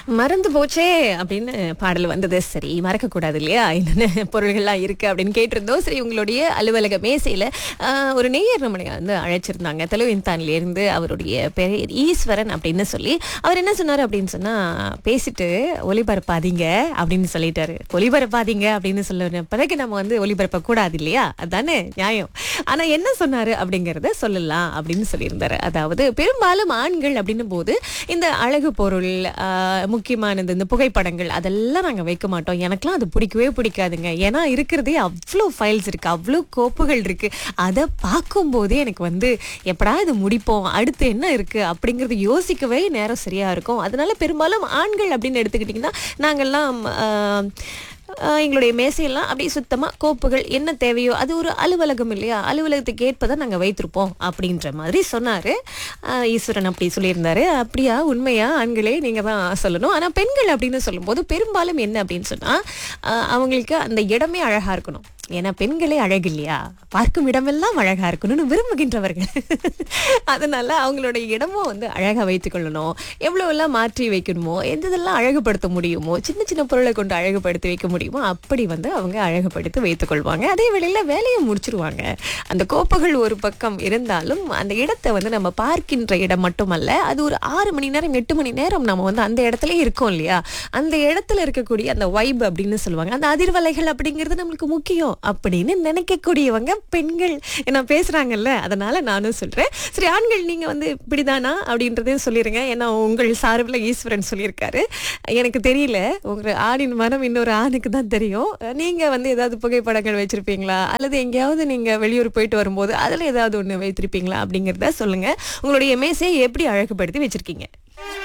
மறந்து போச்சே அப்படின்னு பாடல் வந்தது சரி மறக்க கூடாது இல்லையா என்னென்ன பொருள்கள்லாம் இருக்கு அப்படின்னு கேட்டிருந்தோம் சரி உங்களுடைய அலுவலக மேசையில ஆஹ், ஒரு நேயர் நம்மளை வந்து அழைச்சிருந்தாங்க தெலுவின்தான்ல இருந்து அவருடைய பெயர் ஈஸ்வரன் அப்படின்னு சொல்லி அவர் என்ன சொன்னாரு அப்படின்னு சொன்னா பேசிட்டு ஒளிபரப்பாதீங்க அப்படின்னு சொல்லிட்டாரு ஒளிபரப்பாதீங்க அப்படின்னு சொல்ல பிறகு நம்ம வந்து ஒளிபரப்ப கூடாது இல்லையா அதானே நியாயம் ஆனா என்ன சொன்னாரு அப்படிங்கறத சொல்லலாம் அப்படின்னு சொல்லியிருந்தாரு அதாவது பெரும்பாலும் ஆண்கள் அப்படின்னும் போது இந்த அழகு பொருள் ஆஹ், முக்கியமானது இந்த புகைப்படங்கள் அதெல்லாம் நாங்க வைக்க மாட்டோம் எனக்கெல்லாம் அது பிடிக்கவே பிடிக்காதுங்க ஏன்னா இருக்கிறதே அவ்வளோ ஃபைல்ஸ் இருக்கு அவ்வளோ கோப்புகள் இருக்கு அதை பார்க்கும்போதே எனக்கு வந்து எப்படா இது முடிப்போம் அடுத்து என்ன இருக்கு அப்படிங்கறது யோசிக்கவே நேரம் சரியா இருக்கும் அதனால பெரும்பாலும் ஆண்கள் அப்படின்னு எடுத்துக்கிட்டிங்கன்னா நாங்கெல்லாம் ஆஹ், ஆஹ் எங்களுடைய மேசையெல்லாம் அப்படியே சுத்தமா கோப்புகள் என்ன தேவையோ அது ஒரு அலுவலகம் இல்லையா அலுவலகத்துக்கு ஏற்பதை நாங்க வைத்திருப்போம் அப்படின்ற மாதிரி சொன்னாரு ஆஹ் ஈஸ்வரன் அப்படி சொல்லியிருந்தாரு அப்படியா உண்மையா ஆண்களே நீங்க தான் சொல்லணும் ஆனா பெண்கள் அப்படின்னு சொல்லும்போது பெரும்பாலும் என்ன அப்படின்னு சொன்னா ஆஹ் அவங்களுக்கு அந்த இடமே அழகா இருக்கணும் ஏன்னா பெண்களே அழகு இல்லையா பார்க்கும் இடமெல்லாம் அழகா இருக்கணும்னு விரும்புகின்றவர்கள் அதனால அவங்களுடைய இடமும் வந்து அழகா வைத்துக் கொள்ளணும் எவ்வளவு எல்லாம் மாற்றி வைக்கணுமோ எந்த இதெல்லாம் அழகுபடுத்த முடியுமோ சின்ன சின்ன பொருளை கொண்டு அழகுபடுத்தி வைக்க முடியுமோ அப்படி வந்து அவங்க அழகுபடுத்தி வைத்துக் கொள்வாங்க அதே வேளையில வேலையை முடிச்சிருவாங்க அந்த கோப்புகள் ஒரு பக்கம் இருந்தாலும் அந்த இடத்தை வந்து நம்ம பார்க்கின்ற இடம் மட்டுமல்ல அது ஒரு ஆறு மணி நேரம் எட்டு மணி நேரம் நம்ம வந்து அந்த இடத்துல இருக்கோம் இல்லையா அந்த இடத்துல இருக்கக்கூடிய அந்த வைப் அப்படின்னு சொல்லுவாங்க அந்த அதிர்வலைகள் அப்படிங்கிறது நம்மளுக்கு முக்கியம் அப்படின்னு நினைக்கக்கூடியவங்க பெண்கள் என்ன பேசுறாங்கல்ல அதனால நானும் சொல்றேன் சரி ஆண்கள் நீங்க வந்து இப்படிதானா அப்படின்றதையும் சொல்லிருங்க ஏன்னா உங்கள் சார்பில் ஈஸ்வரன் சொல்லியிருக்காரு எனக்கு தெரியல உங்க ஆணின் மனம் இன்னொரு ஆணுக்கு தான் தெரியும் நீங்க வந்து ஏதாவது புகைப்படங்கள் வச்சிருப்பீங்களா அல்லது எங்கேயாவது நீங்க வெளியூர் போயிட்டு வரும்போது அதுல ஏதாவது ஒண்ணு வைத்திருப்பீங்களா அப்படிங்கறத சொல்லுங்க உங்களுடைய மேசையை எப்படி அழகுபடுத்தி வச்சிருக்கீங்க